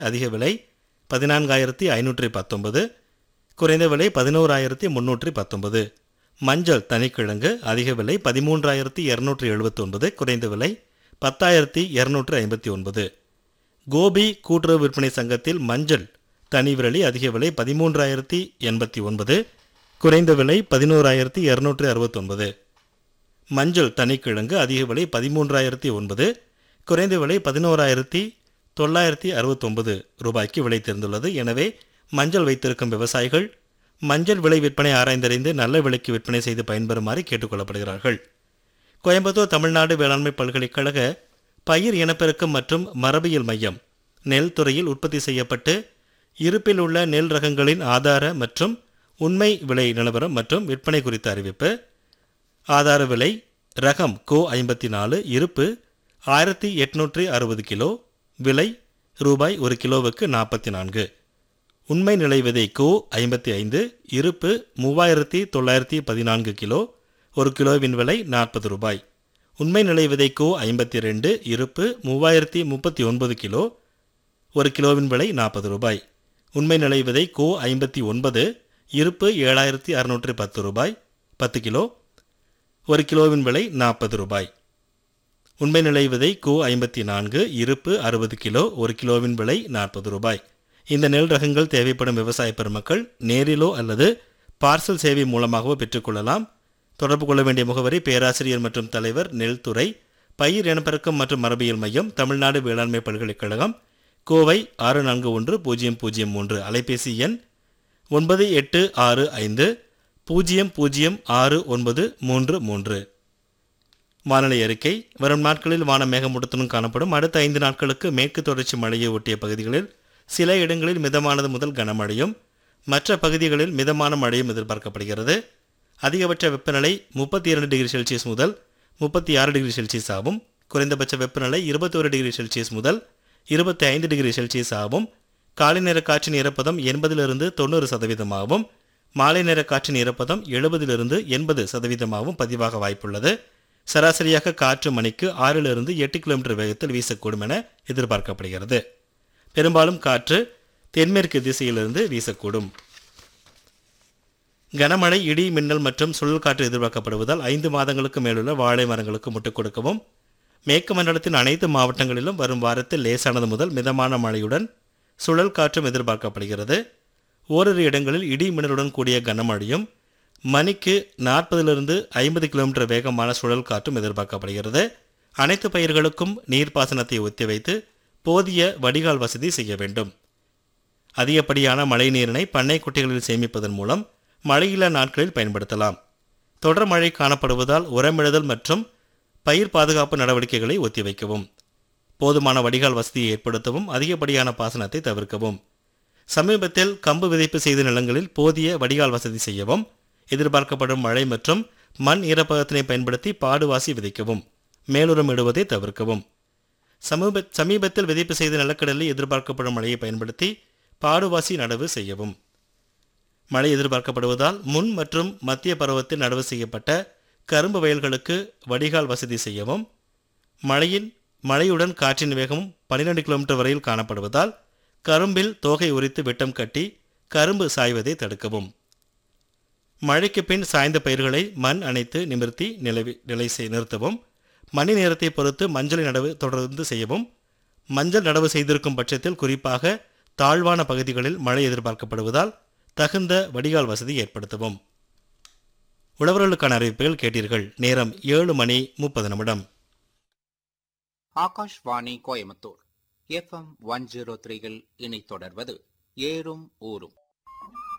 அதிக விலை பதினான்காயிரத்தி ஐநூற்றி பத்தொன்பது குறைந்த விலை பதினோராயிரத்தி முன்னூற்றி பத்தொன்பது மஞ்சள் தனிக்கிழங்கு அதிக விலை பதிமூன்றாயிரத்தி இரநூற்றி எழுபத்தொன்பது குறைந்த விலை பத்தாயிரத்தி இரநூற்றி ஐம்பத்தி ஒன்பது கோபி கூட்டுறவு விற்பனை சங்கத்தில் மஞ்சள் தனி விரலி அதிக விலை பதிமூன்றாயிரத்தி எண்பத்தி ஒன்பது குறைந்த விலை பதினோராயிரத்தி இரநூற்றி அறுபத்தொன்பது மஞ்சள் தனிக்கிழங்கு அதிக விலை பதிமூன்றாயிரத்தி ஒன்பது குறைந்த விலை பதினோராயிரத்தி தொள்ளாயிரத்தி அறுபத்தொன்பது ரூபாய்க்கு விலை தெரிந்துள்ளது எனவே மஞ்சள் வைத்திருக்கும் விவசாயிகள் மஞ்சள் விலை விற்பனை ஆராய்ந்தறிந்து நல்ல விலைக்கு விற்பனை செய்து பயன்பெறுமாறு கேட்டுக்கொள்ளப்படுகிறார்கள் கோயம்புத்தூர் தமிழ்நாடு வேளாண்மை பல்கலைக்கழக பயிர் இனப்பெருக்கம் மற்றும் மரபியல் மையம் நெல் துறையில் உற்பத்தி செய்யப்பட்டு இருப்பில் உள்ள நெல் ரகங்களின் ஆதார மற்றும் உண்மை விலை நிலவரம் மற்றும் விற்பனை குறித்த அறிவிப்பு ஆதார விலை ரகம் கோ ஐம்பத்தி நாலு இருப்பு ஆயிரத்தி எட்நூற்றி அறுபது கிலோ விலை ரூபாய் ஒரு கிலோவுக்கு நாற்பத்தி நான்கு உண்மை நிலை விதை கோ ஐம்பத்தி ஐந்து இருப்பு மூவாயிரத்தி தொள்ளாயிரத்தி பதினான்கு கிலோ ஒரு கிலோவின் விலை நாற்பது ரூபாய் உண்மை நிலை விதை கோ ஐம்பத்தி ரெண்டு இருப்பு மூவாயிரத்தி முப்பத்தி ஒன்பது கிலோ ஒரு கிலோவின் விலை நாற்பது ரூபாய் உண்மை நிலை விதை கோ ஐம்பத்தி ஒன்பது இருப்பு ஏழாயிரத்தி அறுநூற்றி பத்து ரூபாய் பத்து கிலோ ஒரு கிலோவின் விலை நாற்பது ரூபாய் உண்மை நிலை விதை கோ ஐம்பத்தி நான்கு இருப்பு அறுபது கிலோ ஒரு கிலோவின் விலை நாற்பது ரூபாய் இந்த நெல் ரகங்கள் தேவைப்படும் விவசாய பெருமக்கள் நேரிலோ அல்லது பார்சல் சேவை மூலமாகவோ பெற்றுக்கொள்ளலாம் தொடர்பு கொள்ள வேண்டிய முகவரி பேராசிரியர் மற்றும் தலைவர் நெல் துறை பயிர் இனப்பெருக்கம் மற்றும் மரபியல் மையம் தமிழ்நாடு வேளாண்மை பல்கலைக்கழகம் கோவை ஆறு நான்கு ஒன்று பூஜ்ஜியம் பூஜ்ஜியம் மூன்று அலைபேசி எண் ஒன்பது எட்டு ஆறு ஐந்து பூஜ்ஜியம் பூஜ்ஜியம் ஆறு ஒன்பது மூன்று மூன்று வானிலை அறிக்கை வரும் நாட்களில் வானம் மேகமூட்டத்துடன் காணப்படும் அடுத்த ஐந்து நாட்களுக்கு மேற்கு தொடர்ச்சி மழையை ஒட்டிய பகுதிகளில் சில இடங்களில் மிதமானது முதல் கனமழையும் மற்ற பகுதிகளில் மிதமான மழையும் எதிர்பார்க்கப்படுகிறது அதிகபட்ச வெப்பநிலை முப்பத்தி இரண்டு டிகிரி செல்சியஸ் முதல் முப்பத்தி ஆறு டிகிரி செல்சியஸ் ஆகும் குறைந்தபட்ச வெப்பநிலை இருபத்தோரு டிகிரி செல்சியஸ் முதல் இருபத்தி ஐந்து டிகிரி செல்சியஸ் ஆகும் காலை நேர காற்றின் ஈரப்பதம் எண்பதிலிருந்து தொண்ணூறு சதவீதமாகவும் மாலை நேர காற்றின் ஈரப்பதம் எழுபதிலிருந்து எண்பது சதவீதமாகவும் பதிவாக வாய்ப்புள்ளது சராசரியாக காற்று மணிக்கு ஆறிலிருந்து எட்டு கிலோமீட்டர் வேகத்தில் வீசக்கூடும் என எதிர்பார்க்கப்படுகிறது பெரும்பாலும் காற்று தென்மேற்கு திசையிலிருந்து வீசக்கூடும் கனமழை இடி மின்னல் மற்றும் சுழல் காற்று எதிர்பார்க்கப்படுவதால் ஐந்து மாதங்களுக்கு மேலுள்ள வாழை மரங்களுக்கு முட்டுக் கொடுக்கவும் மேற்கு மண்டலத்தின் அனைத்து மாவட்டங்களிலும் வரும் வாரத்தில் லேசானது முதல் மிதமான மழையுடன் சுழல் காற்றும் எதிர்பார்க்கப்படுகிறது ஓரிரு இடங்களில் இடி மின்னலுடன் கூடிய கனமழையும் மணிக்கு நாற்பதிலிருந்து ஐம்பது கிலோமீட்டர் வேகமான சுழல் காற்றும் எதிர்பார்க்கப்படுகிறது அனைத்து பயிர்களுக்கும் நீர்ப்பாசனத்தை ஒத்திவைத்து போதிய வடிகால் வசதி செய்ய வேண்டும் அதிகப்படியான மழை நீரினை பண்ணை குட்டைகளில் சேமிப்பதன் மூலம் மழையில்லா நாட்களில் பயன்படுத்தலாம் தொடர் மழை காணப்படுவதால் உரமிடுதல் மற்றும் பயிர் பாதுகாப்பு நடவடிக்கைகளை ஒத்திவைக்கவும் போதுமான வடிகால் வசதியை ஏற்படுத்தவும் அதிகப்படியான பாசனத்தை தவிர்க்கவும் சமீபத்தில் கம்பு விதைப்பு செய்த நிலங்களில் போதிய வடிகால் வசதி செய்யவும் எதிர்பார்க்கப்படும் மழை மற்றும் மண் ஈரப்பதத்தினை பயன்படுத்தி பாடுவாசி விதைக்கவும் மேலுரம் இடுவதை தவிர்க்கவும் சமீப சமீபத்தில் விதைப்பு செய்த நிலக்கடலில் எதிர்பார்க்கப்படும் மழையை பயன்படுத்தி பாடுவாசி நடவு செய்யவும் மழை எதிர்பார்க்கப்படுவதால் முன் மற்றும் மத்திய பருவத்தில் நடவு செய்யப்பட்ட கரும்பு வயல்களுக்கு வடிகால் வசதி செய்யவும் மழையின் மழையுடன் காற்றின் வேகம் 12 கிலோமீட்டர் வரையில் காணப்படுவதால் கரும்பில் தோகை உரித்து விட்டம் கட்டி கரும்பு சாய்வதை தடுக்கவும் மழைக்கு பின் சாய்ந்த பயிர்களை மண் அணைத்து நிமிர்த்தி நிலவி நிலை செய் நிறுத்தவும் மணி நேரத்தை பொறுத்து மஞ்சள் நடவு தொடர்ந்து செய்யவும் மஞ்சள் நடவு செய்திருக்கும் பட்சத்தில் குறிப்பாக தாழ்வான பகுதிகளில் மழை எதிர்பார்க்கப்படுவதால் தகுந்த வடிகால் வசதி ஏற்படுத்தவும் உழவர்களுக்கான அறிவிப்புகள் கேட்டீர்கள் நேரம் ஏழு மணி முப்பது நிமிடம் Akashvani Coimbatore FM one zero த்ரீயில் இனி தொடர்வது ஏறும் ஊரும்